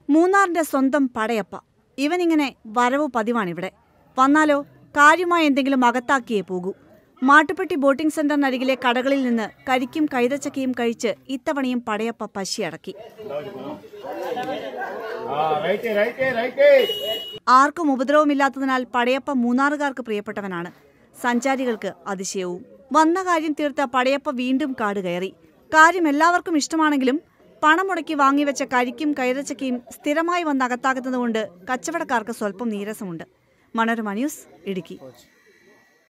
മൂന്നാറിന്റെ സ്വന്തം പടയപ്പ ഇവനിങ്ങനെ വരവ് പതിവാണിവിടെ വന്നാലോ കാര്യമായ എന്തെങ്കിലും അകത്താക്കിയേ പോകൂ മാട്ടുപ്പെട്ടി ബോട്ടിംഗ് സെന്ററിനരികിലെ കടകളിൽ നിന്ന് കരിക്കും കൈതച്ചക്കയും കഴിച്ച് ഇത്തവണയും പടയപ്പ പശിയടക്കി ആർക്കും ഉപദ്രവമില്ലാത്തതിനാൽ പടയപ്പ മൂന്നാറുകാർക്ക് പ്രിയപ്പെട്ടവനാണ് സഞ്ചാരികൾക്ക് അതിശയവും വന്ന കാര്യം തീർത്ത പടയപ്പ വീണ്ടും കാട് കയറി കാര്യം എല്ലാവർക്കും ഇഷ്ടമാണെങ്കിലും പണം മുടക്കി വാങ്ങിവെച്ച കരിക്കും കൈതച്ചക്കയും സ്ഥിരമായി വന്ന് അകത്താകുന്നതുകൊണ്ട് കച്ചവടക്കാർക്ക് സ്വല്പം നീരസമുണ്ട് മനോരമ ന്യൂസ് ഇടുക്കി